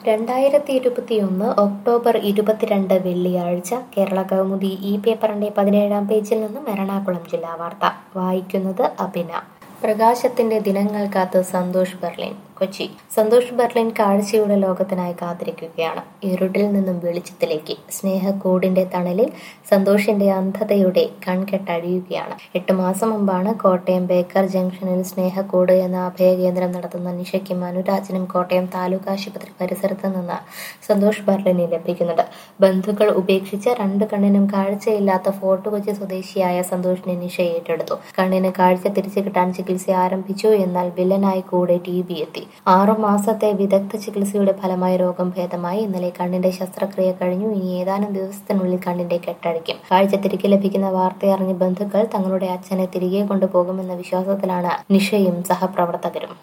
രണ്ടായിരത്തി ഇരുപത്തിയൊന്ന് ഒക്ടോബർ ഇരുപത്തിരണ്ട് വെള്ളിയാഴ്ച കേരള കൗമുദി ഈ പേപ്പറിന്റെ പതിനേഴാം പേജിൽ നിന്നും എറണാകുളം ജില്ലാ വാർത്ത വായിക്കുന്നത് അഭിന പ്രകാശത്തിന്റെ ദിനങ്ങൾ കാത്ത് സന്തോഷ് ബെർലിൻ കൊച്ചി സന്തോഷ് ബെർലിൻ കാഴ്ചയുടെ ലോകത്തിനായി കാത്തിരിക്കുകയാണ് ഇരുട്ടിൽ നിന്നും വെളിച്ചത്തിലേക്ക് സ്നേഹക്കൂടിന്റെ തണലിൽ സന്തോഷിന്റെ അന്ധതയുടെ കൺകെട്ടഴിയുകയാണ് എട്ട് മാസം മുമ്പാണ് കോട്ടയം ബേക്കർ ജംഗ്ഷനിൽ സ്നേഹക്കൂട് എന്ന അഭയകേന്ദ്രം നടത്തുന്ന നിഷയ്ക്കും അനുരാജനും കോട്ടയം താലൂക്ക് ആശുപത്രി പരിസരത്ത് നിന്ന് സന്തോഷ് ബെർലിനെ ലഭിക്കുന്നത് ബന്ധുക്കൾ ഉപേക്ഷിച്ച രണ്ട് കണ്ണിനും കാഴ്ചയില്ലാത്ത ഫോർട്ട് കൊച്ചി സ്വദേശിയായ സന്തോഷിനെ നിഷ ഏറ്റെടുത്തു കണ്ണിന് കാഴ്ച തിരിച്ചു കിട്ടാൻ ചികിത്സ ആരംഭിച്ചു എന്നാൽ വില്ലനായി കൂടെ ടി ബി എത്തി ആറു മാസത്തെ വിദഗ്ധ ചികിത്സയുടെ ഫലമായി രോഗം ഭേദമായി ഇന്നലെ കണ്ണിന്റെ ശസ്ത്രക്രിയ കഴിഞ്ഞു ഇനി ഏതാനും ദിവസത്തിനുള്ളിൽ കണ്ണിന്റെ കെട്ടഴിക്കും കാഴ്ച തിരികെ ലഭിക്കുന്ന വാർത്തയറിഞ്ഞ് ബന്ധുക്കൾ തങ്ങളുടെ അച്ഛനെ തിരികെ കൊണ്ടുപോകുമെന്ന വിശ്വാസത്തിലാണ് നിഷയും സഹപ്രവർത്തകരും